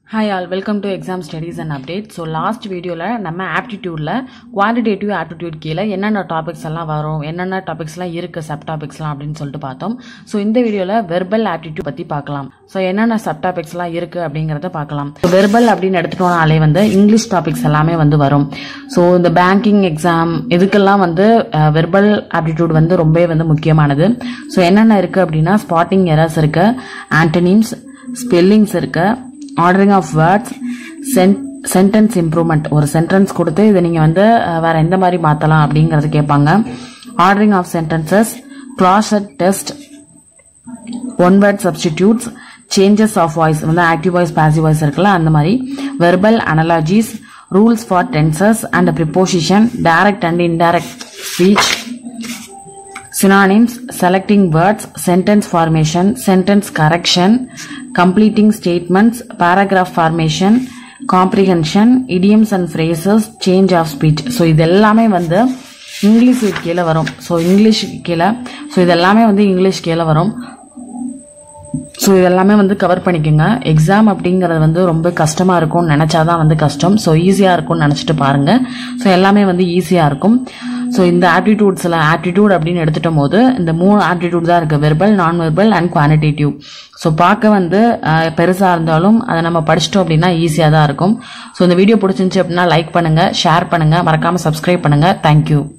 hi all welcome to exam studies and update so last வீடியோவில் நம்ம ஆப்டிடியூடில் quantitative aptitude கீழே என்னென்ன டாபிக்ஸ் எல்லாம் வரும் என்னென்ன டாபிக்ஸ்லாம் இருக்குது சப் டாபிக்ஸ்லாம் அப்படின்னு சொல்லிட்டு பார்த்தோம் ஸோ இந்த வீடியோவில் வெர்பல் ஆப்டிடியூட் பற்றி பார்க்கலாம் ஸோ என்னென்ன சப் டாபிக்ஸ்லாம் இருக்குது அப்படிங்கிறத பார்க்கலாம் வெர்பல் அப்படின்னு எடுத்துட்டோம்னாலே வந்து இங்கிலீஷ் டாபிக்ஸ் எல்லாமே வந்து வரும் ஸோ இந்த பேங்கிங் எக்ஸாம் இதுக்கெல்லாம் வந்து வெர்பல் ஆப்டிடியூட் வந்து ரொம்பவே வந்து முக்கியமானது ஸோ என்னென்ன இருக்குது அப்படின்னா ஸ்பாட்டிங் எரர்ஸ் இருக்குது ஆண்டனிம்ஸ் ஸ்பெல்லிங்ஸ் இருக்குது ordering of words sentence improvement ஒரு சென்டென்ஸ் கொடுத்து இதை நீங்கள் வந்து அஹ், வேற எந்த மாதிரி மாற்றலாம் அப்படிங்கறது கேட்பாங்க ordering of sentences cloze test one word substitutes changes of voice வந்து ஆக்டிவ் வாய்ஸ் பாசிவ் வாய்ஸ் இருக்குல்ல அந்த மாதிரி verbal analogies rules for tenses and preposition direct and indirect speech synonyms selecting words sentence formation sentence correction completing statements paragraph formation comprehension idioms and phrases change of speech so இது எல்லாமே வந்து English கீழே வரும் so English கீழே so இது எல்லாமே வந்து English கீழே வரும் ஸோ இதெல்லாமே வந்து கவர் பண்ணிக்கோங்க எக்ஸாம் அப்படிங்கிறது வந்து ரொம்ப கஷ்டமாக இருக்கும்னு நினச்சாதான் வந்து கஷ்டம் ஸோ ஈஸியாக இருக்கும்னு நினச்சிட்டு பாருங்கள் ஸோ எல்லாமே வந்து ஈஸியாக இருக்கும் ஸோ இந்த ஆப்டிடியூட்ஸில் ஆப்டிடியூட் அப்படின்னு எடுத்துட்டும் போது இந்த மூணு ஆப்டிடியூட் தான் இருக்குது வெர்பல் நான் வெர்பல் அண்ட் குவான்டிடேட்டிவ் ஸோ பார்க்க வந்து பெருசாக இருந்தாலும் அதை நம்ம படிச்சிட்டோம் அப்படின்னா ஈஸியாக தான் இருக்கும் ஸோ இந்த வீடியோ பிடிச்சிருந்துச்சு அப்படின்னா லைக் பண்ணுங்கள் ஷேர் பண்ணுங்கள் மறக்காமல் சப்ஸ்கிரைப் பண்ணுங்கள் தேங்க்யூ